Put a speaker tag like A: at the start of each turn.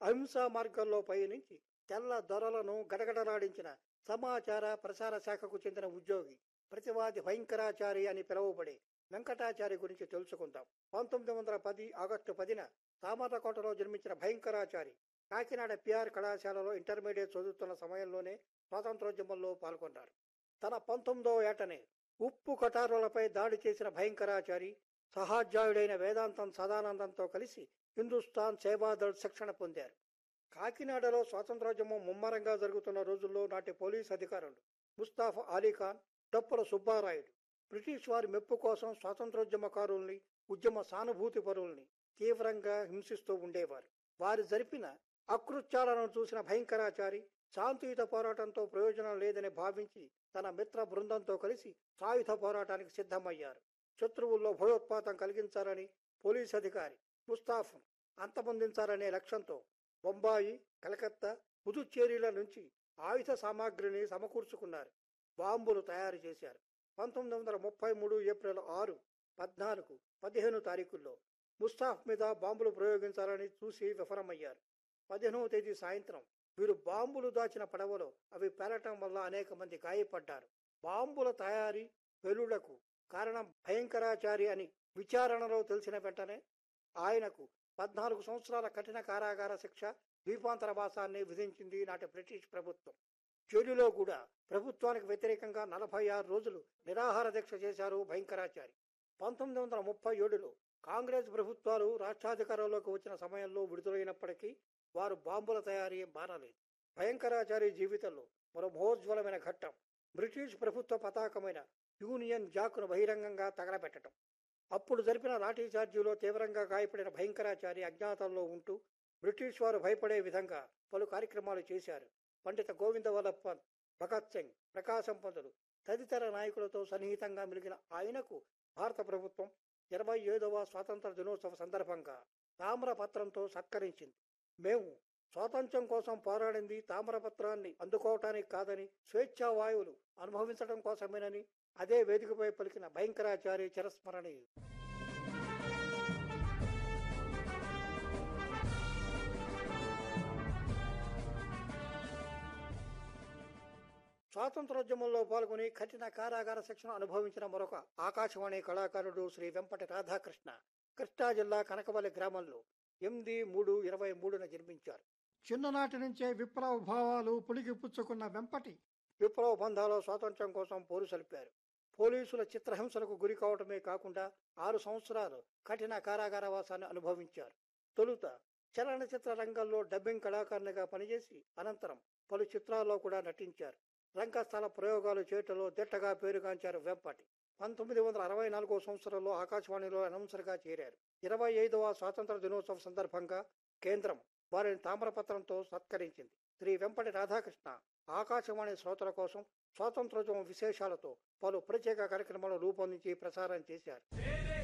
A: అహింసా మార్గంలో పయనించి తెల్ల దొరలను గడగడలాడించిన సమాచార ప్రసార శాఖకు చెందిన ఉద్యోగి ప్రతివాది భయంకరాచారి అని పిలువబడే వెంకటాచారి గురించి తెలుసుకుందాం పంతొమ్మిది వందల పది ఆగస్టు పదిన సామర్లకోటలో జన్మించిన భయంకరాచారి కాకినాడ పిఆర్ కళాశాలలో ఇంటర్మీడియట్ చదువుతున్న సమయంలోనే స్వాతంత్రోద్యమంలో పాల్గొన్నారు తన పంతొమ్మిదో ఏటనే ఉప్పు కటారులపై దాడి చేసిన భయంకరాచారి సహాధ్యాయుడైన వేదాంతం సదానందంతో కలిసి హిందుస్థాన్ సేవాదళ్ శిక్షణ పొందారు కాకినాడలో స్వాతంత్రోద్యమం ముమ్మరంగా జరుగుతున్న రోజుల్లో నాటి పోలీస్ అధికారులు ముస్తాఫా అలీఖాన్ డప్పుల సుబ్బారాయుడు బ్రిటిష్ వారి మెప్పు కోసం స్వాతంత్రోద్యమకారుల్ని ఉద్యమ సానుభూతి పరుల్ని తీవ్రంగా హింసిస్తూ ఉండేవారు వారు జరిపిన అకృత్యాలను చూసిన భయంకరాచారి శాంతియుత పోరాటంతో ప్రయోజనం లేదని భావించి తన మిత్ర బృందంతో కలిసి సాయుధ పోరాటానికి సిద్ధమయ్యారు శత్రువుల్లో భయోత్పాతం కలిగించాలని పోలీస్ అధికారి ముస్తాఫను అంతమొందించాలనే లక్ష్యంతో బొంబాయి కలకత్తా పుదుచ్చేరిల నుంచి ఆయుధ సామాగ్రిని సమకూర్చుకున్నారు బాంబులు తయారు చేశారు పంతొమ్మిది వందల ముప్పై మూడు ఏప్రిల్ ఆరు పద్నాలుగు పదిహేను తారీఖుల్లో ముస్తాఫ్ మీద బాంబులు ప్రయోగించాలని చూసి విఫలమయ్యారు పదిహేనవ తేదీ సాయంత్రం వీరు బాంబులు దాచిన పడవలో అవి పేలటం వల్ల అనేక మంది గాయపడ్డారు బాంబుల తయారీ వెలుళ్లకు కారణం భయంకరాచారి అని విచారణలో తెలిసిన వెంటనే ఆయనకు పద్నాలుగు సంవత్సరాల కఠిన కారాగార శిక్ష ద్వీపాంతరవాసాన్ని విధించింది నాటి బ్రిటిష్ ప్రభుత్వం జైలులో కూడా ప్రభుత్వానికి వ్యతిరేకంగా నలభై ఆరు రోజులు నిరాహార దీక్ష చేశారు భయంకరాచారి పంతొమ్మిది వందల ముప్పై ఏడులో కాంగ్రెస్ ప్రభుత్వాలు రాష్ట్రాధికారంలోకి వచ్చిన సమయంలో విడుదలైనప్పటికీ వారు బాంబుల తయారీ మానలేదు భయంకరాచారి జీవితంలో మరో మహోజ్వలమైన ఘట్టం బ్రిటిష్ ప్రభుత్వ పతాకమైన యూనియన్ జాకును బహిరంగంగా తగలబెట్టడం అప్పుడు జరిపిన లాఠీ చార్జీలో తీవ్రంగా గాయపడిన భయంకరాచారి అజ్ఞాతంలో ఉంటూ బ్రిటిష్ వారు భయపడే విధంగా పలు కార్యక్రమాలు చేశారు పండిత గోవింద వల్లభ్ పంత్ భగత్ సింగ్ ప్రకాశం పంతులు తదితర నాయకులతో సన్నిహితంగా మిలిగిన ఆయనకు భారత ప్రభుత్వం ఇరవై ఐదవ స్వాతంత్ర దినోత్సవ సందర్భంగా తామ్రపత్రంతో సత్కరించింది మేము స్వాతంత్ర్యం కోసం పోరాడింది తామ్రపత్రాన్ని అందుకోవటానికి కాదని స్వేచ్ఛా వాయువులు అనుభవించడం కోసమేనని అదే వేదికపై పలికిన భయంకరాచారి చిరస్మరణీయులు స్వాతంత్రోద్యమంలో పాల్గొని కఠిన కారాగార శిక్షణ అనుభవించిన మరొక ఆకాశవాణి కళాకారుడు శ్రీ వెంపటి రాధాకృష్ణ కృష్ణా జిల్లా కనకవల్లి గ్రామంలో ఎనిమిది మూడు ఇరవై మూడున జన్మించారు చిన్ననాటి నుంచే విప్లవ భావాలు పులికి పుచ్చుకున్న వెంపటి విప్లవ బంధాలో స్వాతంత్ర్యం కోసం పోరు సలిపారు పోలీసుల చిత్రహింసలకు గురి కావటమే కాకుండా ఆరు సంవత్సరాలు కఠిన కారాగార వాసాన్ని అనుభవించారు తొలుత చలనచిత్ర రంగంలో డబ్బింగ్ కళాకారునిగా పనిచేసి అనంతరం పలు చిత్రాల్లో కూడా నటించారు రంగస్థల ప్రయోగాలు చేయటంలో దిట్టగా పేరుగాంచారు వెంపటి పంతొమ్మిది వందల అరవై నాలుగో సంవత్సరంలో ఆకాశవాణిలో అనౌన్సర్గా చేరారు ఇరవై ఐదవ స్వాతంత్ర దినోత్సవ సందర్భంగా కేంద్రం వారిని తామ్రపత్రంతో సత్కరించింది శ్రీ వెంపటి రాధాకృష్ణ ఆకాశవాణి శ్రోతల కోసం స్వాతంత్రోద్యమ విశేషాలతో పలు ప్రత్యేక కార్యక్రమాలు రూపొందించి ప్రసారం చేశారు